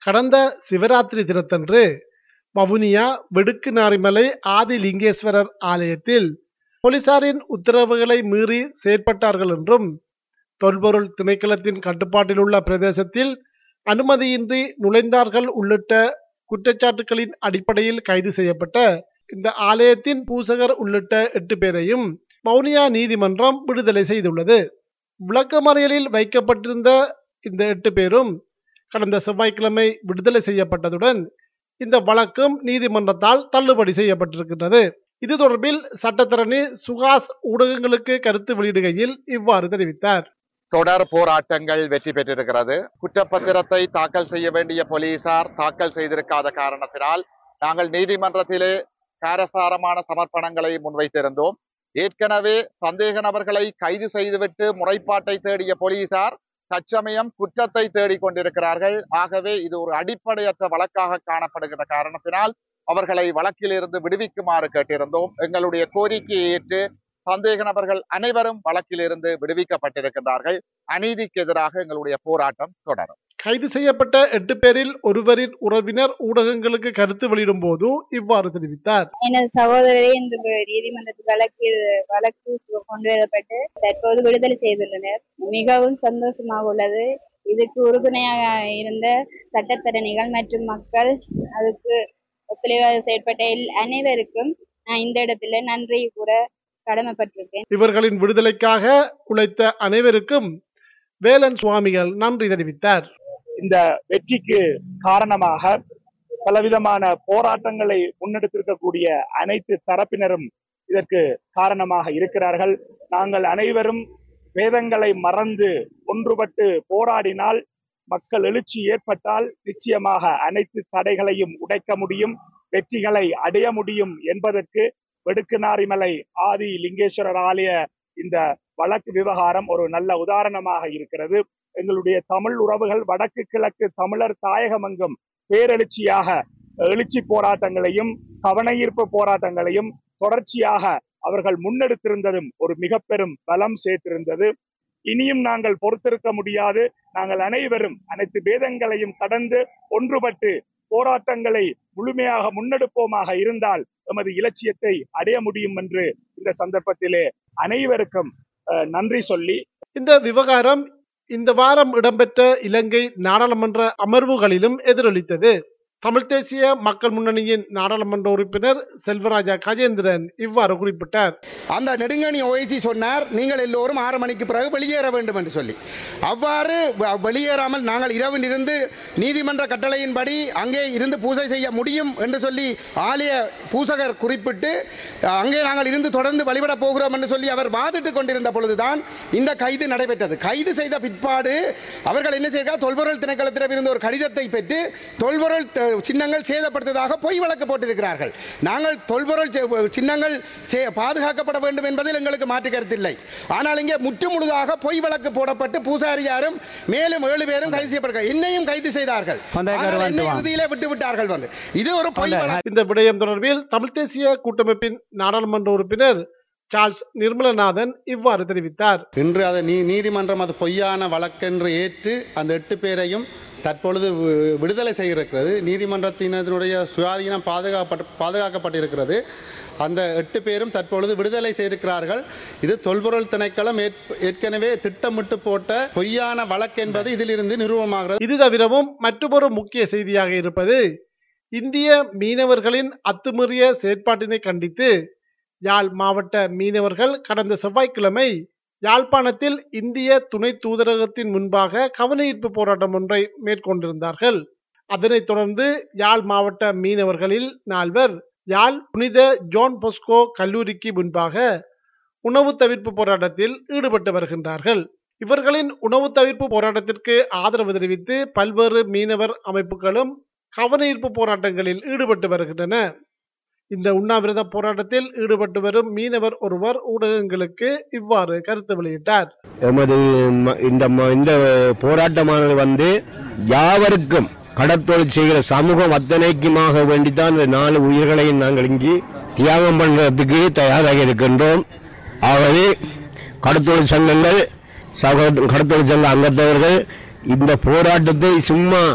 கடந்த சிவராத்திரி தினத்தன்று வவுனியா வெடுக்கு நாரிமலை ஆதி லிங்கேஸ்வரர் ஆலயத்தில் போலீசாரின் உத்தரவுகளை மீறி செயற்பட்டார்கள் என்றும் தொல்பொருள் திணைக்களத்தின் கட்டுப்பாட்டில் உள்ள பிரதேசத்தில் அனுமதியின்றி நுழைந்தார்கள் உள்ளிட்ட குற்றச்சாட்டுகளின் அடிப்படையில் கைது செய்யப்பட்ட இந்த ஆலயத்தின் பூசகர் உள்ளிட்ட எட்டு பேரையும் வவுனியா நீதிமன்றம் விடுதலை செய்துள்ளது விளக்கமறியலில் வைக்கப்பட்டிருந்த இந்த எட்டு பேரும் கடந்த செவ்வாய்க்கிழமை விடுதலை செய்யப்பட்டதுடன் இந்த வழக்கும் நீதிமன்றத்தால் தள்ளுபடி செய்யப்பட்டிருக்கின்றது இது தொடர்பில் சட்டத்தரணி சுகாஸ் ஊடகங்களுக்கு கருத்து வெளியிடுகையில் இவ்வாறு தெரிவித்தார் தொடர் போராட்டங்கள் வெற்றி பெற்றிருக்கிறது குற்றப்பத்திரத்தை தாக்கல் செய்ய வேண்டிய போலீசார் தாக்கல் செய்திருக்காத காரணத்தினால் நாங்கள் நீதிமன்றத்திலே காரசாரமான சமர்ப்பணங்களை முன்வைத்திருந்தோம் ஏற்கனவே சந்தேக நபர்களை கைது செய்துவிட்டு முறைப்பாட்டை தேடிய போலீசார் தற்சமயம் குற்றத்தை தேடிக் கொண்டிருக்கிறார்கள் ஆகவே இது ஒரு அடிப்படையற்ற வழக்காக காணப்படுகின்ற காரணத்தினால் அவர்களை வழக்கிலிருந்து விடுவிக்குமாறு கேட்டிருந்தோம் எங்களுடைய கோரிக்கையை ஏற்று சந்தேக நபர்கள் அனைவரும் வழக்கிலிருந்து விடுவிக்கப்பட்டிருக்கின்றார்கள் அநீதிக்கு எதிராக எங்களுடைய போராட்டம் தொடரும் கைது செய்யப்பட்ட எட்டு பேரில் ஒருவரின் உறவினர் ஊடகங்களுக்கு கருத்து வெளியிடும் போது இவ்வாறு தெரிவித்தார் எனது சகோதரரை இந்த நீதிமன்றத்தில் வழக்கில் வழக்கு கொண்டு வரப்பட்டு தற்போது விடுதலை செய்துள்ளனர் மிகவும் சந்தோஷமாக உள்ளது இதுக்கு உறுதுணையாக இருந்த சட்டத்தரணிகள் மற்றும் மக்கள் அதுக்கு ஒத்துழைவாக செயற்பட்ட எல்- அனைவருக்கும் நான் இந்த இடத்துல நன்றி கூற கடமைப்பட்டிருக்கேன் இவர்களின் விடுதலைக்காக உழைத்த அனைவருக்கும் வேலன் சுவாமிகள் நன்றி தெரிவித்தார் இந்த வெற்றிக்கு காரணமாக பலவிதமான போராட்டங்களை முன்னெடுத்திருக்கக்கூடிய அனைத்து தரப்பினரும் இதற்கு காரணமாக இருக்கிறார்கள் நாங்கள் அனைவரும் வேதங்களை மறந்து ஒன்றுபட்டு போராடினால் மக்கள் எழுச்சி ஏற்பட்டால் நிச்சயமாக அனைத்து தடைகளையும் உடைக்க முடியும் வெற்றிகளை அடைய முடியும் என்பதற்கு வெடுக்குநாரிமலை ஆதி லிங்கேஸ்வரர் ஆலய இந்த வழக்கு விவகாரம் ஒரு நல்ல உதாரணமாக இருக்கிறது எங்களுடைய தமிழ் உறவுகள் வடக்கு கிழக்கு தமிழர் தாயகமெங்கும் பேரெழுச்சியாக எழுச்சி போராட்டங்களையும் கவனஈர்ப்பு போராட்டங்களையும் தொடர்ச்சியாக அவர்கள் முன்னெடுத்திருந்ததும் ஒரு மிக பெரும் பலம் சேர்த்திருந்தது இனியும் நாங்கள் பொறுத்திருக்க முடியாது நாங்கள் அனைவரும் அனைத்து பேதங்களையும் கடந்து ஒன்றுபட்டு போராட்டங்களை முழுமையாக முன்னெடுப்போமாக இருந்தால் எமது இலட்சியத்தை அடைய முடியும் என்று இந்த சந்தர்ப்பத்திலே அனைவருக்கும் அஹ், நன்றி சொல்லி இந்த விவகாரம் இந்த வாரம் இடம்பெற்ற இலங்கை நாடாளுமன்ற அமர்வுகளிலும் எதிரொலித்தது தமிழ் தேசிய மக்கள் முன்னணியின் நாடாளுமன்ற உறுப்பினர் செல்வராஜா கஜேந்திரன் இவ்வாறு குறிப்பிட்டார் அந்த நெடுங்கணி ஓய்சி சொன்னார் நீங்கள் எல்லோரும் ஆறு மணிக்கு பிறகு வெளியேற வேண்டும் என்று சொல்லி அவ்வாறு வ- வெளியேறாமல் நாங்கள் இரவில் இருந்து நீதிமன்ற கட்டளையின்படி அங்கே இருந்து பூஜை செய்ய முடியும் என்று சொல்லி ஆலய பூசகர் குறிப்பிட்டு அஹ், அங்கே நாங்கள் இருந்து தொடர்ந்து வழிபட போகிறோம் என்று சொல்லி அவர் வாதிட்டுக் கொண்டிருந்த பொழுதுதான் இந்த கைது நடைபெற்றது கைது செய்த பிற்பாடு அவர்கள் என்ன செய்கிறார் தொல்பொருள் திணைக்களத்திடம் இருந்து ஒரு கடிதத்தை பெற்று தொல்பொருள் த- சின்னங்கள் சேதப்படுத்ததாக பொய் வழக்கு போட்டிருக்கிறார்கள் நாங்கள் தொல்பொருள் சி- சின்னங்கள் சே- பாதுகாக்கப்பட வேண்டும் என்பதில் எங்களுக்கு மாற்று கருத்தில்லை ஆனால் இங்கே முற்று முழுதாக பொய் வழக்கு போடப்பட்டு பூசாரியாரும் மேலும் ஏழு பேரும் கைது செய்யப்படுகிறார் என்னையும் கைது செய்தார்கள் ஆனால் என்னை இறுதியிலே விட்டு விட்டார்கள் வந்து இது ஒரு பொய் வழக்கு இந்த விடயம் தொடர்பில் தமிழ் தேசிய கூட்டமைப்பின் நாடாளுமன்ற உறுப்பினர் சார்ல்ஸ் நிர்மலநாதன் இவ்வாறு தெரிவித்தார் இன்று அதை நீ நீதிமன்றம் அது பொய்யான வழக்கென்று ஏற்று அந்த எட்டு பேரையும் தற்பொழுது வி- விடுதலை செய்திருக்கிறது நீதிமன்றத்தினருடைய சுயாதீனம் பாதுகாப்பட்டு பாதுகாக்கப்பட்டிருக்கிறது அந்த எட்டு பேரும் தற்பொழுது விடுதலை செய்திருக்கிறார்கள் இது தொல்பொருள் திணைக்களம் ஏற்- ஏற்கனவே திட்டமிட்டு போட்ட பொய்யான வழக்கு என்பது இதிலிருந்து நிரூபமாகிறது இது தவிரவும் மற்றொரு முக்கிய செய்தியாக இருப்பது இந்திய மீனவர்களின் அத்துமீறிய செயற்பாட்டினை கண்டித்து யாழ் மாவட்ட மீனவர்கள் கடந்த செவ்வாய்க்கிழமை யாழ்ப்பாணத்தில் இந்திய துணை தூதரகத்தின் முன்பாக கவனஈர்ப்பு போராட்டம் ஒன்றை மேற்கொண்டிருந்தார்கள் அதனைத் தொடர்ந்து யாழ் மாவட்ட மீனவர்களில் நால்வர் யாழ் புனித ஜோன் பொஸ்கோ கல்லூரிக்கு முன்பாக உணவு தவிர்ப்பு போராட்டத்தில் ஈடுபட்டு வருகின்றார்கள் இவர்களின் உணவு தவிர்ப்பு போராட்டத்திற்கு ஆதரவு தெரிவித்து பல்வேறு மீனவர் அமைப்புகளும் கவனஈர்ப்பு போராட்டங்களில் ஈடுபட்டு வருகின்றன இந்த உண்ணாவிரத போராட்டத்தில் ஈடுபட்டு வரும் மீனவர் ஒருவர் ஊடகங்களுக்கு இவ்வாறு கருத்து வெளியிட்டார் எமது ம- இந்த ம- இந்த போராட்டமானது வந்து யாவருக்கும் கடத்தொழில் செய்கிற சமூகம் அத்தனைக்குமாக வேண்டித்தான் இந்த நாலு உயிர்களையும் நாங்கள் இங்கு தியாகம் பண்ணுறதுக்கு தயாராக இருக்கின்றோம் ஆகவே கடத்தொழில் சங்கங்கள் சகோ கடத்தொழில் சங்க அங்கத்தவர்கள் இந்த போராட்டத்தை சும்மா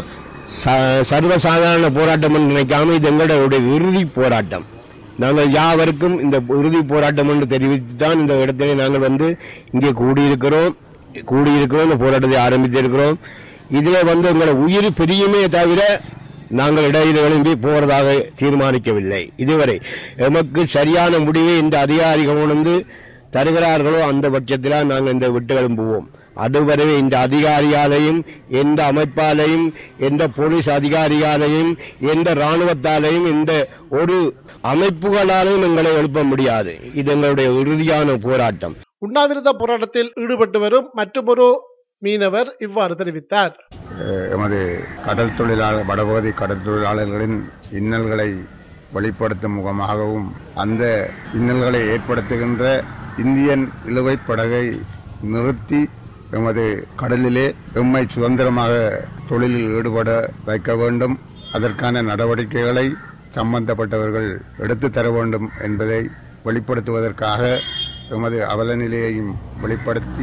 ச- சர்வசாதாரண போராட்டம் என்று நினைக்காம இது எங்களுடைய இறுதி போராட்டம் நாங்கள் யாவருக்கும் இந்த இறுதி போராட்டம் என்று தெரிவித்து தான் இந்த இடத்திலே நாங்கள் வந்து இங்கே கூடியிருக்கிறோம் கூடியிருக்கிறோம் இந்த போராட்டத்தை ஆரம்பித்திருக்கிறோம் இதில் வந்து எங்களை உயிர் பிரியுமே தவிர நாங்கள் இடையில எழும்பி போவதாக தீர்மானிக்கவில்லை இதுவரை எமக்கு சரியான முடிவை இந்த அதிகாரிகள் உணர்ந்து தருகிறார்களோ அந்த பட்சத்தில் நாங்கள் இந்த விட்டு எழும்புவோம் அதுவரை இந்த அதிகாரியாலையும் எந்த அமைப்பாலையும் எந்த போலீஸ் அதிகாரியாலையும் எந்த இராணுவத்தாலையும் இந்த ஒரு அமைப்புகளாலையும் எங்களை எழுப்ப முடியாது இது எங்களுடைய இறுதியான போராட்டம் உண்ணாவிரத போராட்டத்தில் ஈடுபட்டு வரும் மற்றொரு மீனவர் இவ்வாறு தெரிவித்தார் எமது கடல் தொழிலாளர் வடபகுதி கடல் தொழிலாளர்களின் இன்னல்களை வெளிப்படுத்தும் முகமாகவும் அந்த இன்னல்களை ஏற்படுத்துகின்ற இந்தியன் இழுவைப் படகை நிறுத்தி எமது கடலிலே எம்மை சுதந்திரமாக தொழிலில் ஈடுபட வைக்க வேண்டும் அதற்கான நடவடிக்கைகளை சம்பந்தப்பட்டவர்கள் எடுத்து தர வேண்டும் என்பதை வெளிப்படுத்துவதற்காக எமது அவல நிலையையும் வெளிப்படுத்தி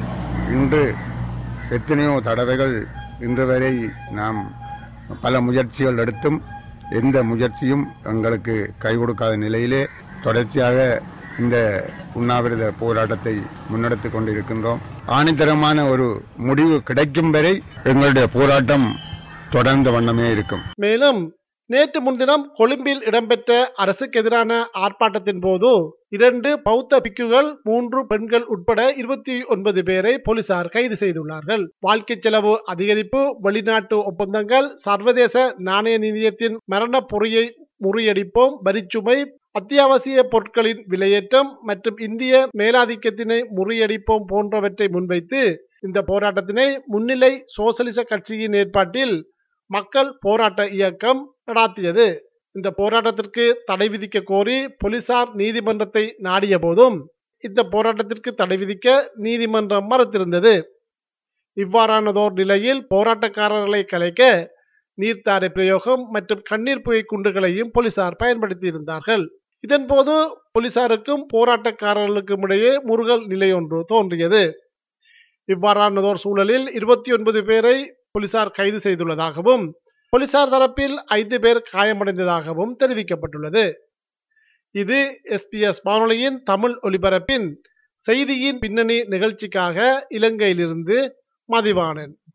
இன்று எத்தனையோ தடவைகள் இன்று வரை நாம் பல முயற்சிகள் எடுத்தும் எந்த முயற்சியும் எங்களுக்கு கை கொடுக்காத நிலையிலே தொடர்ச்சியாக இந்த உண்ணாவிரத போராட்டத்தை முன்னெடுத்து கொண்டிருக்கின்றோம் ஆணித்தரமான ஒரு முடிவு கிடைக்கும் வரை எங்களுடைய போராட்டம் தொடர்ந்த வண்ணமே இருக்கும் மேலும் நேற்று முன்தினம் கொழும்பில் இடம்பெற்ற அரசுக்கு எதிரான ஆர்ப்பாட்டத்தின் போது இரண்டு பௌத்த பிக்குகள் மூன்று பெண்கள் உட்பட இருபத்தி ஒன்பது பேரை போலீசார் கைது செய்துள்ளார்கள் வாழ்க்கை செலவு அதிகரிப்பு வெளிநாட்டு ஒப்பந்தங்கள் சர்வதேச நாணய நிதியத்தின் மரண பொறியை முறியடிப்போம் வரிச்சுமை அத்தியாவசிய பொருட்களின் விலையேற்றம் மற்றும் இந்திய மேலாதிக்கத்தினை முறியடிப்போம் போன்றவற்றை முன்வைத்து இந்த போராட்டத்தினை முன்னிலை சோசலிச கட்சியின் ஏற்பாட்டில் மக்கள் போராட்ட இயக்கம் நடாத்தியது இந்த போராட்டத்திற்கு தடை விதிக்க கோரி போலீசார் நீதிமன்றத்தை நாடிய போதும் இந்த போராட்டத்திற்கு தடை விதிக்க நீதிமன்றம் மறுத்திருந்தது இவ்வாறானதோர் நிலையில் போராட்டக்காரர்களை கலைக்க நீர்த்தாரை பிரயோகம் மற்றும் கண்ணீர் புகை குண்டுகளையும் போலீசார் பயன்படுத்தியிருந்தார்கள் இதன்போது போலீசாருக்கும் போராட்டக்காரர்களுக்கும் இடையே முருகல் நிலை ஒன்று தோன்றியது இவ்வாறானதோர் சூழலில் இருபத்தி ஒன்பது பேரை போலீசார் கைது செய்துள்ளதாகவும் போலீசார் தரப்பில் ஐந்து பேர் காயமடைந்ததாகவும் தெரிவிக்கப்பட்டுள்ளது இது எஸ்பிஎஸ் வானொலியின் தமிழ் ஒலிபரப்பின் செய்தியின் பின்னணி நிகழ்ச்சிக்காக இலங்கையிலிருந்து மதிவாணன்